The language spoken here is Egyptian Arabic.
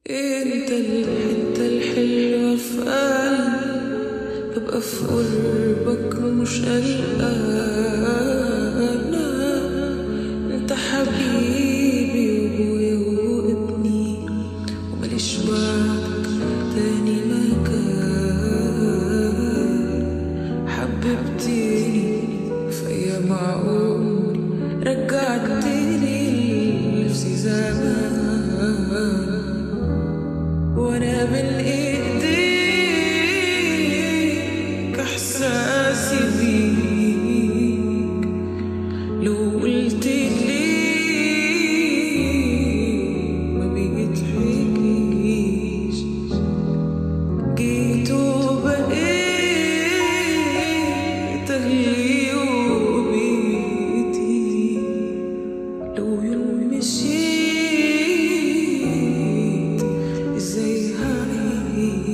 انت الحتة الحلوة في قلبي ببقى في قربك مش قلقانة انت حبيبي وابويا وابني ومليش بعدك تاني مكان حببتني في ايام عمري رجعتني لنفسي زمان وانا بين ايديك احساسي بيك لو قلت لي ما بيتحكيش جيت وبقيت اهلي وبيتي لو يوم مشيت ازاي هعيش